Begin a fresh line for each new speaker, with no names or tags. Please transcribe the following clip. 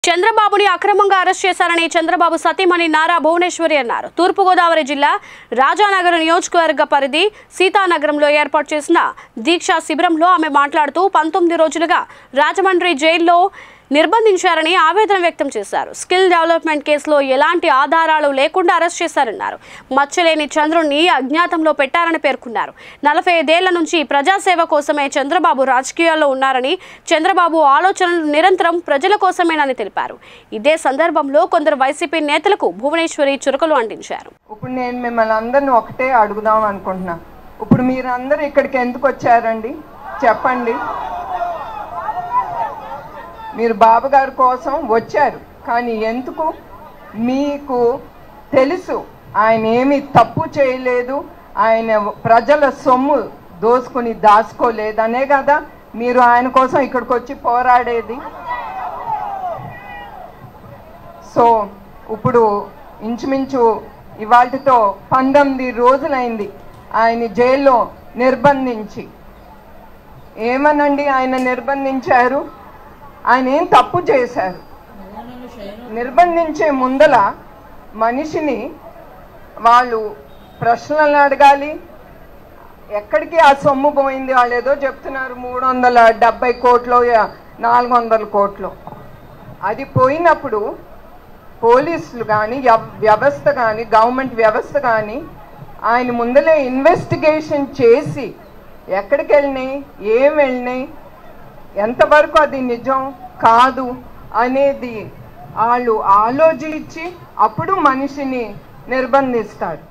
చంద్రబాబుని అక్రమంగా అరెస్ట్ చేశారని చంద్రబాబు సతీమణి నారా భువనేశ్వరి అన్నారు తూర్పుగోదావరి జిల్లా రాజానగర్ నియోజకవర్గ పరిధి సీతానగరంలో ఏర్పాటు చేసిన దీక్షా శిబిరంలో ఆమె మాట్లాడుతూ పంతొమ్మిది రోజులుగా రాజమండ్రి జైల్లో నిర్బంధించారని ఆవేదన వ్యక్తం చేశారు స్కిల్ డెవలప్మెంట్ కేసులో ఎలాంటి ఆధారాలు లేకుండా అరెస్ట్ చేశారన్నారు మచ్చలేని చంద్రుణ్ణి అజ్ఞాతంలో పెట్టారని పేర్కొన్నారు నలభై ఐదేళ్ల నుంచి ప్రజాసేవ కోసమే చంద్రబాబు రాజకీయాల్లో ఉన్నారని చంద్రబాబు ఆలోచనలు నిరంతరం ప్రజల కోసమేనని తెలిపారు ఇదే సందర్భంలో కొందరు వైసీపీ నేతలకు భువనేశ్వరి చురకలు అందించారు
ఇప్పుడు నేను మిమ్మల్ని అందరిని ఒకటే అడుగుదాం అనుకుంటున్నా ఇప్పుడు మీరందరూ ఇక్కడికి ఎందుకు వచ్చారండి చెప్పండి మీరు బాబు గారి కోసం వచ్చారు కానీ ఎందుకు మీకు తెలుసు ఆయన ఏమీ తప్పు చేయలేదు ఆయన ప్రజల సొమ్ము దోసుకుని దాచుకోలేదనే కదా మీరు ఆయన కోసం ఇక్కడికి వచ్చి పోరాడేది సో ఇప్పుడు ఇంచుమించు ఇవాటితో పంతొమ్మిది రోజులైంది ఆయన జైల్లో నిర్బంధించి ఏమనండి ఆయన నిర్బంధించారు ఆయన ఏం తప్పు చేశారు నిర్బంధించే ముందల మనిషిని వాళ్ళు ప్రశ్నలు అడగాలి ఎక్కడికి ఆ సొమ్ము పోయింది వాళ్ళు ఏదో చెప్తున్నారు మూడు వందల డెబ్బై కోట్లు నాలుగు వందల కోట్లు అది పోయినప్పుడు పోలీసులు కానీ వ్యవస్థ కానీ గవర్నమెంట్ వ్యవస్థ కానీ ఆయన ముందలే ఇన్వెస్టిగేషన్ చేసి ఎక్కడికి వెళ్ళినాయి ఏం వెళ్ళినాయి ఎంతవరకు అది నిజం కాదు అనేది వాళ్ళు ఆలోచించి అప్పుడు మనిషిని నిర్బంధిస్తారు